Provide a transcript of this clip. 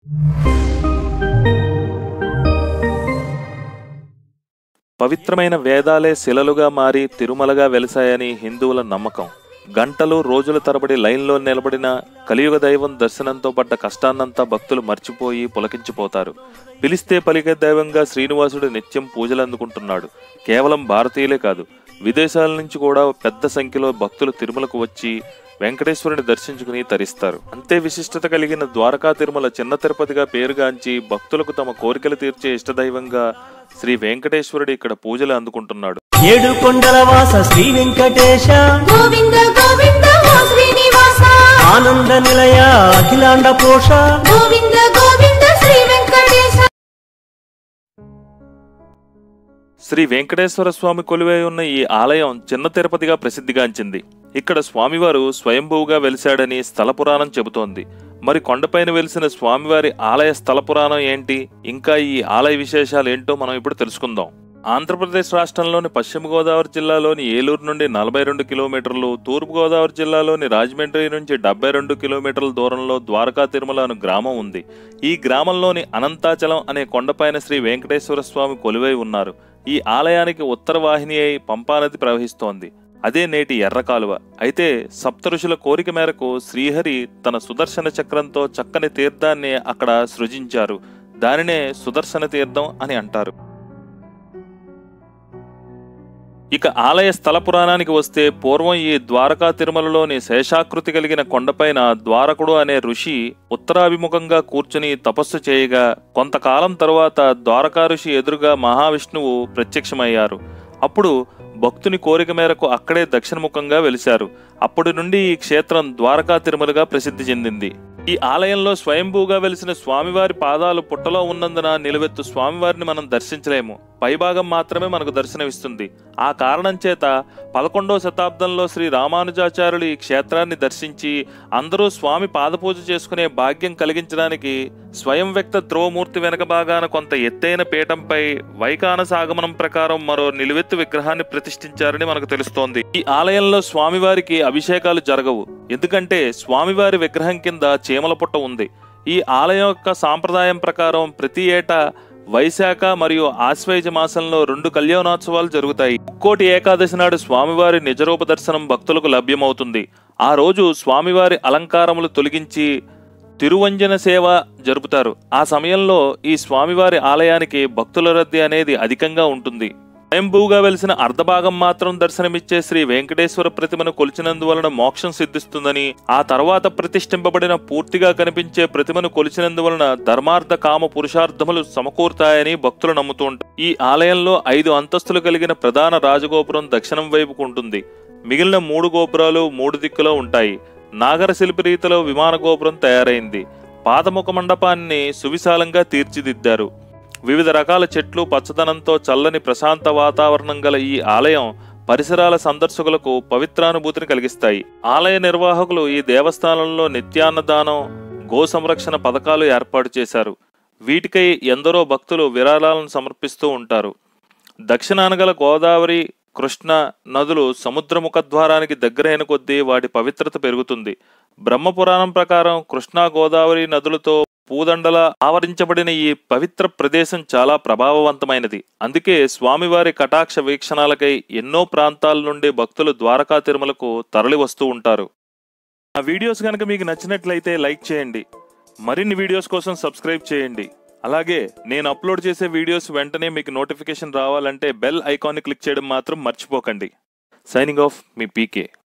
పవిత్రమైన వేదాలే శిలలుగా మారి తిరుమలగా వెలిశాయని హిందువుల నమ్మకం గంటలు రోజుల తరబడి లైన్లో నిలబడిన కలియుగ దైవం దర్శనంతో పడ్డ కష్టాన్నంతా భక్తులు మర్చిపోయి పులకించిపోతారు పిలిస్తే పలికే దైవంగా శ్రీనివాసుడు నిత్యం పూజలు అందుకుంటున్నాడు కేవలం భారతీయులే కాదు విదేశాల నుంచి కూడా పెద్ద సంఖ్యలో భక్తులు తిరుమలకు వచ్చి వెంకటేశ్వరుని దర్శించుకుని తరిస్తారు అంతే విశిష్టత కలిగిన ద్వారకా తిరుమల చిన్న తిరుపతిగా పేరుగాంచి భక్తులకు తమ కోరికలు తీర్చే ఇష్టదైవంగా శ్రీ వెంకటేశ్వరుడు ఇక్కడ పూజలు అందుకుంటున్నాడు ఏడు కొండల వాస శ్రీ వెంకటేశ గోవింద గోవింద ఓ శ్రీనివాస ఆనంద నిలయ అఖిలాండ పోష గోవింద గోవింద శ్రీ వెంకటేశ శ్రీ వెంకటేశ్వర స్వామి కొలువై ఉన్న ఈ ఆలయం చిన్న తిరుపతిగా ప్రసిద్ధిగాంచింది ఇక్కడ స్వామివారు స్వయంభువుగా వెలిశాడని స్థల పురాణం చెబుతోంది మరి కొండపైన వెలిసిన స్వామివారి ఆలయ స్థల పురాణం ఏంటి ఇంకా ఈ ఆలయ విశేషాలు ఏంటో మనం ఇప్పుడు తెలుసుకుందాం ఆంధ్రప్రదేశ్ రాష్ట్రంలోని పశ్చిమ గోదావరి జిల్లాలోని ఏలూరు నుండి నలభై రెండు కిలోమీటర్లు తూర్పు గోదావరి జిల్లాలోని రాజమండ్రి నుంచి డెబ్బై రెండు కిలోమీటర్ల దూరంలో ద్వారకా తిరుమల అను గ్రామం ఉంది ఈ గ్రామంలోని అనంతాచలం అనే కొండపైన శ్రీ వెంకటేశ్వర స్వామి కొలువై ఉన్నారు ఈ ఆలయానికి ఉత్తర వాహిని అయి పంపానది ప్రవహిస్తోంది అదే నేటి ఎర్ర కాలువ అయితే సప్త ఋషుల కోరిక మేరకు శ్రీహరి తన సుదర్శన చక్రంతో చక్కని తీర్థాన్ని అక్కడ సృజించారు దానినే సుదర్శన తీర్థం అని అంటారు ఇక ఆలయ స్థల పురాణానికి వస్తే పూర్వం ఈ ద్వారకా తిరుమలలోని శేషాకృతి కలిగిన కొండపైన ద్వారకుడు అనే ఋషి ఉత్తరాభిముఖంగా కూర్చుని తపస్సు చేయగా కొంతకాలం తరువాత ద్వారకా ఋషి ఎదురుగా మహావిష్ణువు ప్రత్యక్షమయ్యారు అప్పుడు భక్తుని కోరిక మేరకు అక్కడే దక్షిణముఖంగా వెలిశారు అప్పటి నుండి ఈ క్షేత్రం ద్వారకా తిరుమలగా ప్రసిద్ధి చెందింది ఈ ఆలయంలో స్వయంభూగా వెలిసిన స్వామివారి పాదాలు పుట్టలో ఉన్నందున నిలువెత్తు స్వామివారిని మనం దర్శించలేము పైభాగం మాత్రమే మనకు దర్శనమిస్తుంది ఆ కారణం చేత పదకొండవ శతాబ్దంలో శ్రీ రామానుజాచార్యులు ఈ క్షేత్రాన్ని దర్శించి అందరూ స్వామి పాదపూజ చేసుకునే భాగ్యం కలిగించడానికి స్వయం వ్యక్త ధ్రువమూర్తి వెనక భాగాన కొంత ఎత్తైన పీఠంపై వైకాన సాగమనం ప్రకారం మరో నిలువెత్తు విగ్రహాన్ని ప్రతిష్ఠించారని మనకు తెలుస్తోంది ఈ ఆలయంలో స్వామివారికి అభిషేకాలు జరగవు ఎందుకంటే స్వామివారి విగ్రహం కింద చీమల పుట్ట ఉంది ఈ ఆలయం యొక్క సాంప్రదాయం ప్రకారం ప్రతి ఏటా వైశాఖ మరియు ఆశ్వయుజ మాసంలో రెండు కళ్యాణోత్సవాలు జరుగుతాయి ముక్కోటి ఏకాదశి నాడు స్వామివారి నిజరూప దర్శనం భక్తులకు లభ్యమవుతుంది ఆ రోజు స్వామివారి అలంకారములు తొలగించి తిరువంజన సేవ జరుపుతారు ఆ సమయంలో ఈ స్వామివారి ఆలయానికి భక్తుల రద్దీ అనేది అధికంగా ఉంటుంది స్వయంభూగా వెలిసిన అర్ధభాగం మాత్రం దర్శనమిచ్చే శ్రీ వెంకటేశ్వర ప్రతిమను కొలిచినందువలన మోక్షం సిద్ధిస్తుందని ఆ తర్వాత ప్రతిష్ఠింపబడిన పూర్తిగా కనిపించే ప్రతిమను కొలిచినందువలన ధర్మార్థ కామ పురుషార్థములు సమకూరుతాయని భక్తులు నమ్ముతూ ఉంటారు ఈ ఆలయంలో ఐదు అంతస్తులు కలిగిన ప్రధాన రాజగోపురం దక్షిణం వైపుకు ఉంటుంది మిగిలిన మూడు గోపురాలు మూడు దిక్కులో ఉంటాయి నాగర శిల్పి రీతిలో విమాన గోపురం తయారైంది పాదముఖ మండపాన్ని సువిశాలంగా తీర్చిదిద్దారు వివిధ రకాల చెట్లు పచ్చదనంతో చల్లని ప్రశాంత వాతావరణం గల ఈ ఆలయం పరిసరాల సందర్శకులకు పవిత్రానుభూతిని కలిగిస్తాయి ఆలయ నిర్వాహకులు ఈ దేవస్థానంలో నిత్యాన్నదానం గో సంరక్షణ పథకాలు ఏర్పాటు చేశారు వీటికై ఎందరో భక్తులు విరాళాలను సమర్పిస్తూ ఉంటారు దక్షిణాన గల గోదావరి కృష్ణ నదులు సముద్ర ముఖద్వారానికి దగ్గరైన కొద్దీ వాటి పవిత్రత పెరుగుతుంది బ్రహ్మపురాణం ప్రకారం కృష్ణా గోదావరి నదులతో పూదండల ఆవరించబడిన ఈ పవిత్ర ప్రదేశం చాలా ప్రభావవంతమైనది అందుకే స్వామివారి కటాక్ష వీక్షణాలకై ఎన్నో ప్రాంతాల నుండి భక్తులు ద్వారకా తిరుమలకు తరలి వస్తూ ఉంటారు ఆ వీడియోస్ కనుక మీకు నచ్చినట్లయితే లైక్ చేయండి మరిన్ని వీడియోస్ కోసం సబ్స్క్రైబ్ చేయండి అలాగే నేను అప్లోడ్ చేసే వీడియోస్ వెంటనే మీకు నోటిఫికేషన్ రావాలంటే బెల్ ఐకాన్ని క్లిక్ చేయడం మాత్రం మర్చిపోకండి సైనింగ్ ఆఫ్ మీ పీకే